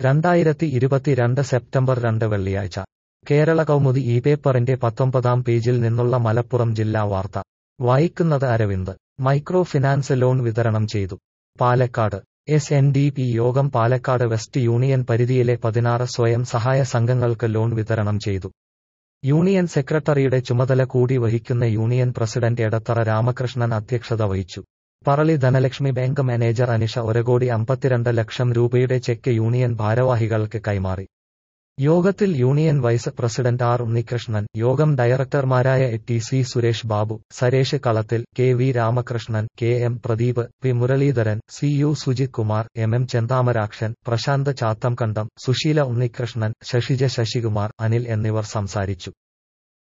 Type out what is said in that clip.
രണ്ടായിരത്തി ഇരുപത്തിരണ്ട് സെപ്റ്റംബർ രണ്ട് വെള്ളിയാഴ്ച കേരള കൗമുദി ഈ പേപ്പറിന്റെ പത്തൊമ്പതാം പേജിൽ നിന്നുള്ള മലപ്പുറം ജില്ലാ വാർത്ത വായിക്കുന്നത് അരവിന്ദ് മൈക്രോ ഫിനാൻസ് ലോൺ വിതരണം ചെയ്തു Palakkad S N D P യോഗം പാലക്കാട് വെസ്റ്റ് യൂണിയൻ പരിധിയിലെ പതിനാറ് സ്വയം സഹായ സംഘങ്ങൾക്ക് ലോൺ വിതരണം ചെയ്തു യൂണിയൻ സെക്രട്ടറിയുടെ ചുമതല കൂടി വഹിക്കുന്ന യൂണിയൻ പ്രസിഡന്റ് എടത്തറ രാമകൃഷ്ണൻ അധ്യക്ഷത വഹിച്ചു പറളി ധനലക്ഷ്മി ബാങ്ക് മാനേജർ അനിഷ ഒരകോടി അമ്പത്തിരണ്ട് ലക്ഷം രൂപയുടെ ചെക്ക് യൂണിയൻ ഭാരവാഹികൾക്ക് കൈമാറി യോഗത്തിൽ union vice president R Unnikrishnan യോഗം ഡയറക്ടർമാരായ T C Suresh Babu Suresh Kalathil K V Ramakrishnan K M Pradeep P Muraleedharan C U Sujith Kumar M M Chenthamarakshan Prasanth Chathamkandam Susheela Unnikrishnan Sasija Sasikumar Anil എന്നിവർ സംസാരിച്ചു